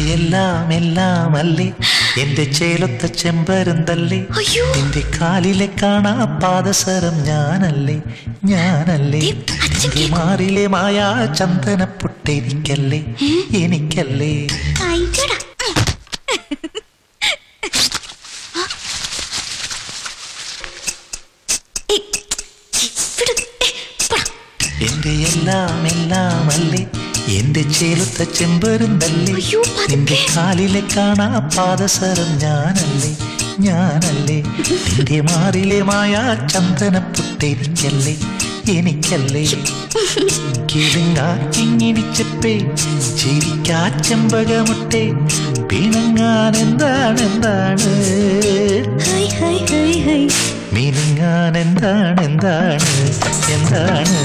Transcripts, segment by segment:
എല്ലാം എല്ലാം അല്ലേ എന്റെ ചേലൊത്ത ചെമ്പരുന്തല്ലേ അയ്യോ. എന്റെ കാലിലെ കാണാ പാദസരം ഞാനല്ലേ ഞാനല്ലേ ദേ, അച്ഛൻ എന്റെ മാറിലെ മായാ ചന്ദന പൊട്ടെനിക്കല്ലേ എനിക്കല്ലേ അയ്യടാ ഏയ്, ഇവിടെ, ഏയ്, പോടാ. എന്റെ എല്ലാം എല്ലാം അല്ലേ എന്റെ ചേലൊത്ത ചെമ്പരുന്തല്ലേ അയ്യോ, പതുക്കെ. നിന്റെ കാലിലെ കാണാ പാദസരം ഞാനല്ലേ ഞാനല്ലേ നിന്റെ മാറിലെ മായാ ചന്ദന പൊട്ടെനിക്കല്ലേ എനിക്കല്ലേ കിളിങ്ങാക്കിങ്ങിടിച്ചപ്പേ ചിരിക്കാ ചെമ്പകമുട്ടെ പിണങ്ങാൻ എന്താണ് എന്താണ് ഹൈ ഹൈ ഹൈ ഹൈ മിനുങ്ങാൻ എന്താണ് എന്താണ് എന്താണ്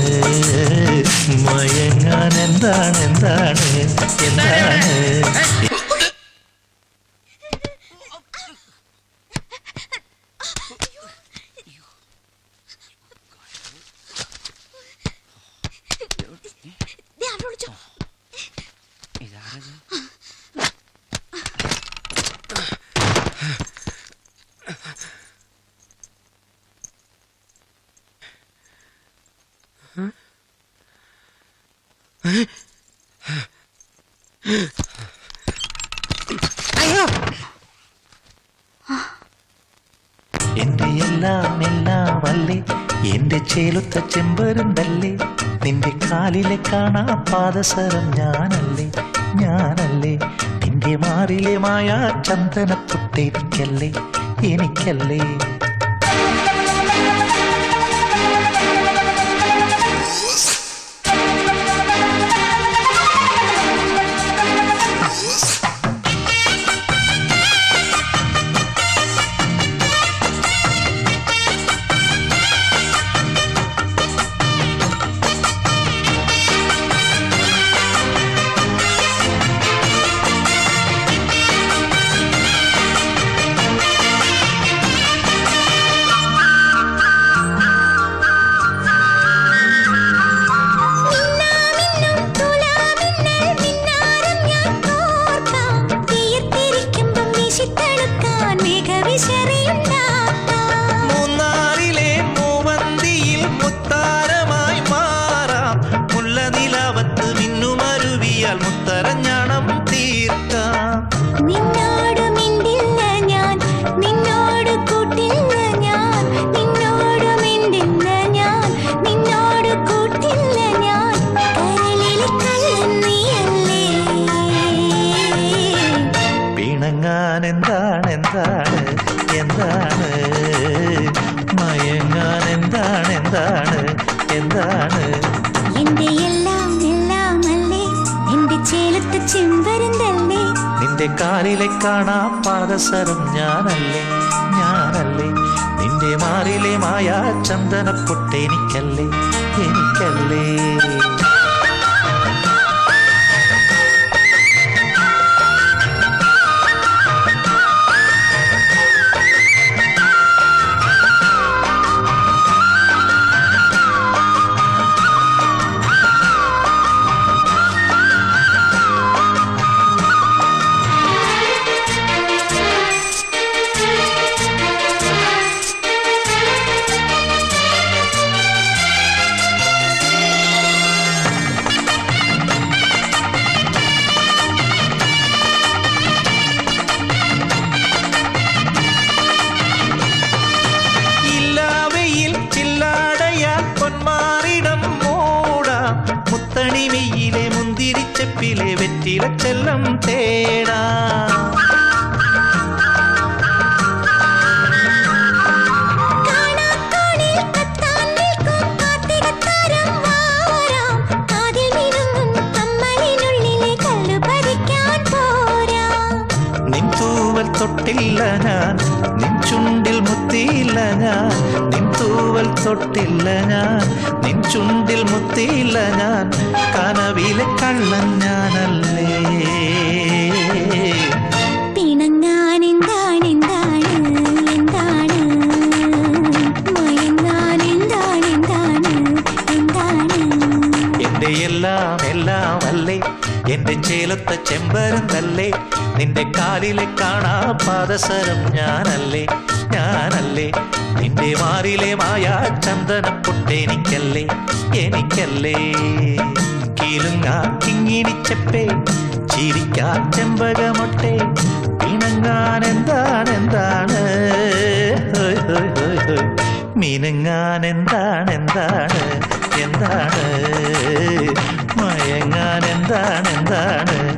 മയങ്ങാൻ എന്താണ് എന്താണ് എന്താണ് ദേ, അവിടെ വിളിച്ചോ. എന്റെ എല്ലാം എല്ലാം അല്ലേ എന്റെ ചേലുത്ത ചെമ്പരുന്തല്ലേ നിന്റെ കാലിലെ കാണാ പാദസരം ഞാനല്ലേ ഞാനല്ലേ നിന്റെ മാറിലെ മായാ ചന്ദന പൊട്ടെനിക്കല്ലേ എനിക്കല്ലേ മിന്നാമിന്നും തുലാമിന്നൽ മിന്നാരം ഞാൻ കോർക്കാം. തീർത്തിരിക്കുമ്പം വീശിത്തടുക്കാൻ മേഘവിശറിയുണ്ടാക്കാം. മൂന്നാറിലെ മൂവന്തിയിൽ മുത്താരമായി മാറാം മുല്ല നിലാവത്ത് മിന്നുമരുവിയാൽ മുത്തരഞ്ഞണം തീർക്കാം നിന്നോട് മിണ്ടില്ല ഞാൻ നിന്നോട് കൂട്ടില്ല ഞാൻ നിന്നോട് മിണ്ടില്ല ഞാൻ നിന്നോട് കൂട്ടില്ല ഞാൻ കരളിലെ കള്ളൻ നീയല്ലേ പിണങ്ങാൻ എന്താണ് എന്താണ് എന്താണ് മയങ്ങാൻ എന്താണ് എന്താണ് എന്താണ് എന്റെ എല്ലാം എല്ലാം അല്ലേ എന്റെ ചേലത്ത് ചെമ്പരുന്തല്ലേ നിന്റെ കാലിലെ കാണാ പാദസരം ഞാനല്ലേ ഞാനല്ലേ നിന്റെ മാറിലെ മായാ ചന്ദന പൊട്ടെനിക്കല്ലേ എനിക്കല്ലേ ഇല്ലാവയിൽ ചില്ലാടയാൽ പൊന്മാറിടം മൂടാം മുത്തണിമയിലെ മുന്തിരിച്ചപ്പിലെ വെറ്റില ചെല്ലം തേടാം കാണാക്കോണിൽ കത്താൻ നിൽക്കും കാർത്തികത്താരം വാരാം കാതിൽ മിനുങ്ങും കമ്മലിനുള്ളിലെ കല്ലു പറിക്കാൻ പോരാം നിൻ തൂവൽ തൊട്ടില്ല ഞാൻ നിൻ ചുണ്ടിൽ മുത്തിയില്ല ഞാൻ നിൻ തൂവൽ തൊട്ടില്ല ഞാൻ നിൻ ചുണ്ടിൽ മുത്തിയില്ല ഞാൻ കനവിലെ കള്ളൻ ഞാനല്ലേ പിണങ്ങാൻ എന്താണ് എന്താണ് എന്താണ് മയങ്ങാൻ എന്താണ് എന്താണ് എന്താണ് എന്റെ എല്ലാം എല്ലാം അല്ലേ എന്റെ ചേലത്തെ ചെമ്പരന്തല്ലേ നിന്റെ കാലിലെ കാണാ പാദസരം ഞാനല്ലേ ഞാനല്ലേ നിന്റെ മാറിലെ മായ ചന്ദന പൊട്ടെനിക്കല്ലേ എനിക്കല്ലേ കീലുങ്ങാ കിങ്ങിണിച്ചപ്പേ ചിരിക്കാ ചെമ്പകമൊട്ടെ പിണങ്ങാൻ എന്താണ് എന്താണ് ഹോയ് ഹോയ് ഹോയ് ഹോയ്. മിനുങ്ങാൻ എന്താണ് എന്താണ് എന്താണ് മയങ്ങാൻ എന്താണ് എന്താണ്